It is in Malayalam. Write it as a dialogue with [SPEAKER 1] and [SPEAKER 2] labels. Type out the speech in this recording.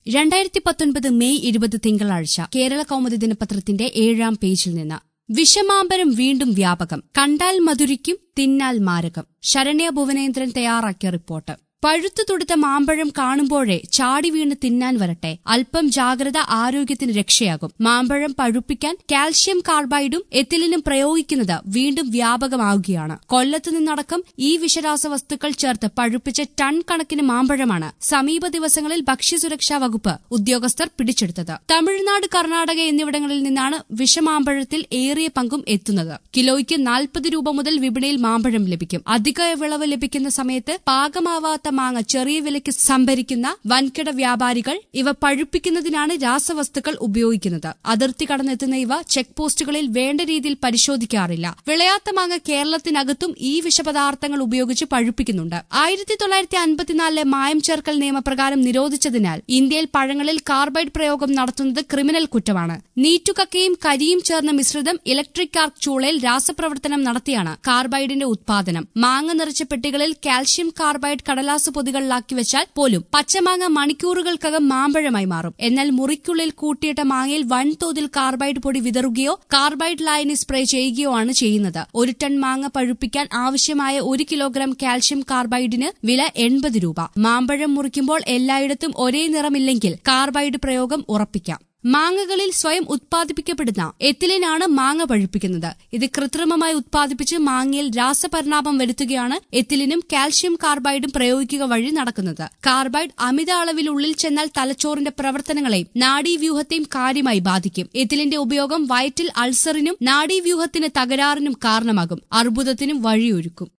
[SPEAKER 1] രണ്ടായിരത്തി പത്തൊൻപത് മെയ് ഇരുപത് തിങ്കളാഴ്ച കേരള കൗമുദി ദിനപത്രത്തിന്റെ ഏഴാം പേജിൽ നിന്ന് വിഷമാമ്പരം വീണ്ടും വ്യാപകം കണ്ടാൽ മധുരിക്കും തിന്നാൽ മാരകം ശരണ്യ ഭുവനേന്ദ്രൻ തയ്യാറാക്കിയ റിപ്പോർട്ട് പഴുത്തു തുടുത്ത മാമ്പഴം കാണുമ്പോഴേ ചാടി വീണ് തിന്നാൻ വരട്ടെ അല്പം ജാഗ്രത ആരോഗ്യത്തിന് രക്ഷയാകും മാമ്പഴം പഴുപ്പിക്കാൻ കാൽഷ്യം കാർബൈഡും എത്തിലിനും പ്രയോഗിക്കുന്നത് വീണ്ടും വ്യാപകമാവുകയാണ് കൊല്ലത്തു നിന്നടക്കം ഈ വിഷരാസവസ്തുക്കൾ ചേർത്ത് പഴുപ്പിച്ച ടൺ കണക്കിന് മാമ്പഴമാണ് സമീപ ദിവസങ്ങളിൽ ഭക്ഷ്യസുരക്ഷാ വകുപ്പ് ഉദ്യോഗസ്ഥർ പിടിച്ചെടുത്തത് തമിഴ്നാട് കർണാടക എന്നിവിടങ്ങളിൽ നിന്നാണ് വിഷമാമ്പഴത്തിൽ ഏറിയ പങ്കും എത്തുന്നത് കിലോയ്ക്ക് നാൽപ്പത് രൂപ മുതൽ വിപണിയിൽ മാമ്പഴം ലഭിക്കും അധിക വിളവ് ലഭിക്കുന്ന സമയത്ത് പാകമാവാത്ത മാങ്ങ ചെറിയ വിലയ്ക്ക് സംഭരിക്കുന്ന വൻകിട വ്യാപാരികൾ ഇവ പഴുപ്പിക്കുന്നതിനാണ് രാസവസ്തുക്കൾ ഉപയോഗിക്കുന്നത് അതിർത്തി കടന്നെത്തുന്ന ഇവ ചെക്ക് പോസ്റ്റുകളിൽ വേണ്ട രീതിയിൽ പരിശോധിക്കാറില്ല വിളയാത്ത മാങ്ങ കേരളത്തിനകത്തും ഈ വിഷപദാർത്ഥങ്ങൾ ഉപയോഗിച്ച് പഴുപ്പിക്കുന്നുണ്ട് ആയിരത്തി തൊള്ളായിരത്തി അൻപത്തിനാലിലെ മായം ചേർക്കൽ നിയമപ്രകാരം നിരോധിച്ചതിനാൽ ഇന്ത്യയിൽ പഴങ്ങളിൽ കാർബൈഡ് പ്രയോഗം നടത്തുന്നത് ക്രിമിനൽ കുറ്റമാണ് നീറ്റുകക്കയും കരിയും ചേർന്ന മിശ്രിതം ഇലക്ട്രിക് ആർക്ക് ചൂളയിൽ രാസപ്രവർത്തനം നടത്തിയാണ് കാർബൈഡിന്റെ ഉത്പാദനം മാങ്ങ നിറച്ച പെട്ടികളിൽ കാൽഷ്യം കാർബൈഡ് കടലാസ് പൊതികളിലാക്കി വെച്ചാൽ പോലും പച്ചമാങ്ങ മണിക്കൂറുകൾക്കകം മാമ്പഴമായി മാറും എന്നാൽ മുറിക്കുള്ളിൽ കൂട്ടിയിട്ട മാങ്ങയിൽ വൻതോതിൽ കാർബൈഡ് പൊടി വിതറുകയോ കാർബൈഡ് ലായനി സ്പ്രേ ചെയ്യുകയോ ആണ് ചെയ്യുന്നത് ഒരു ടൺ മാങ്ങ പഴുപ്പിക്കാൻ ആവശ്യമായ ഒരു കിലോഗ്രാം കാൽഷ്യം കാർബൈഡിന് വില എൺപത് രൂപ മാമ്പഴം മുറിക്കുമ്പോൾ എല്ലായിടത്തും ഒരേ നിറമില്ലെങ്കിൽ കാർബൈഡ് പ്രയോഗം ഉറപ്പിക്കാം മാങ്ങകളിൽ സ്വയം ഉത്പാദിപ്പിക്കപ്പെടുന്ന എത്തിലിനാണ് മാങ്ങ പഴുപ്പിക്കുന്നത് ഇത് കൃത്രിമമായി ഉത്പാദിപ്പിച്ച് മാങ്ങയിൽ രാസപരിണാമം വരുത്തുകയാണ് എത്തിലിനും കാൽഷ്യം കാർബൈഡും പ്രയോഗിക്കുക വഴി നടക്കുന്നത് കാർബൈഡ് അമിത അളവിൽ ഉള്ളിൽ ചെന്നാൽ തലച്ചോറിന്റെ പ്രവർത്തനങ്ങളെയും നാഡീവ്യൂഹത്തെയും കാര്യമായി ബാധിക്കും എത്തിലിന്റെ ഉപയോഗം വയറ്റിൽ അൾസറിനും നാഡീവ്യൂഹത്തിന് തകരാറിനും കാരണമാകും അർബുദത്തിനും വഴിയൊരുക്കും